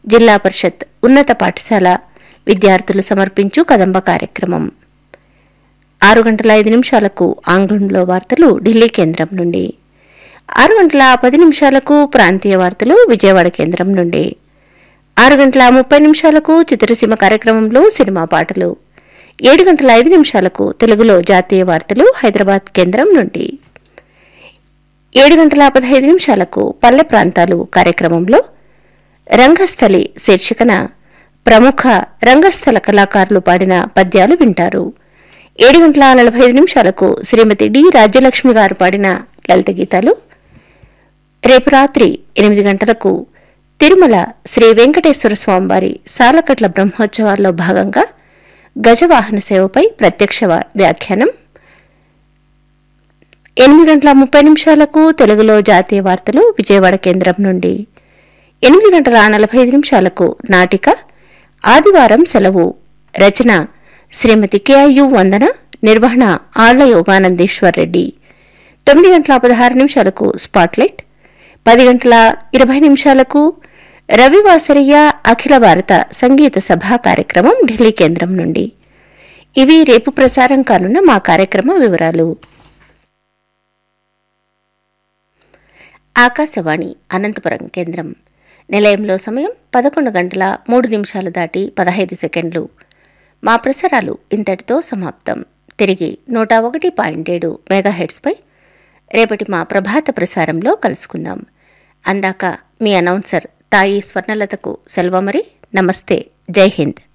జిల్లా పరిషత్ ఉన్నత పాఠశాల విద్యార్థులు సమర్పించు కదంబ కార్యక్రమం ఆరు గంటల ఐదు నిమిషాలకు ఆంగ్లంలో వార్తలు ఢిల్లీ కేంద్రం నుండి ఆరు గంటల పది నిమిషాలకు ప్రాంతీయ వార్తలు విజయవాడ కేంద్రం నుండి ఆరు గంటల ముప్పై నిమిషాలకు చిత్రసీమ కార్యక్రమంలో సినిమా పాటలు ఏడు గంటల ఐదు నిమిషాలకు తెలుగులో జాతీయ వార్తలు హైదరాబాద్ కేంద్రం నుండి ఏడు గంటల పదహైదు నిమిషాలకు పల్లె ప్రాంతాలు కార్యక్రమంలో రంగస్థలి శీర్షికన ప్రముఖ రంగస్థల కళాకారులు పాడిన పద్యాలు వింటారు ఏడు గంటల నలభై ఐదు నిమిషాలకు శ్రీమతి డి రాజ్యలక్ష్మి గారు పాడిన లలిత గీతాలు రేపు రాత్రి ఎనిమిది గంటలకు తిరుమల శ్రీ వెంకటేశ్వర స్వామివారి సాలకట్ల బ్రహ్మోత్సవాల్లో భాగంగా గజవాహన సేవపై ప్రత్యక్ష వా- వ్యాఖ్యానం ఎనిమిది గంటల ముప్పై నిమిషాలకు తెలుగులో జాతీయ వార్తలు విజయవాడ కేంద్రం నుండి ఎనిమిది గంటల నలభై ఐదు నిమిషాలకు నాటిక ఆదివారం సెలవు రచన శ్రీమతి కేఐయు వందన నిర్వహణ ఆళ్ల యోగానందేశ్వర్ రెడ్డి తొమ్మిది గంటల పదహారు నిమిషాలకు స్పాట్లైట్ పది గంటల ఇరవై నిమిషాలకు రవివాసరయ్య అఖిల భారత సంగీత సభా కార్యక్రమం ఢిల్లీ కేంద్రం నుండి ఇవి రేపు ప్రసారం కానున్న మా కార్యక్రమ వివరాలు ఆకాశవాణి అనంతపురం కేంద్రం నిలయంలో సమయం పదకొండు గంటల మూడు నిమిషాలు దాటి పదహైదు సెకండ్లు మా ప్రసారాలు ఇంతటితో సమాప్తం తిరిగి నూట ఒకటి పాయింట్ ఏడు మెగాహెడ్స్పై రేపటి మా ప్రభాత ప్రసారంలో కలుసుకుందాం అందాక మీ అనౌన్సర్ తాయి స్వర్ణలతకు సెల్వమరి నమస్తే జై హింద్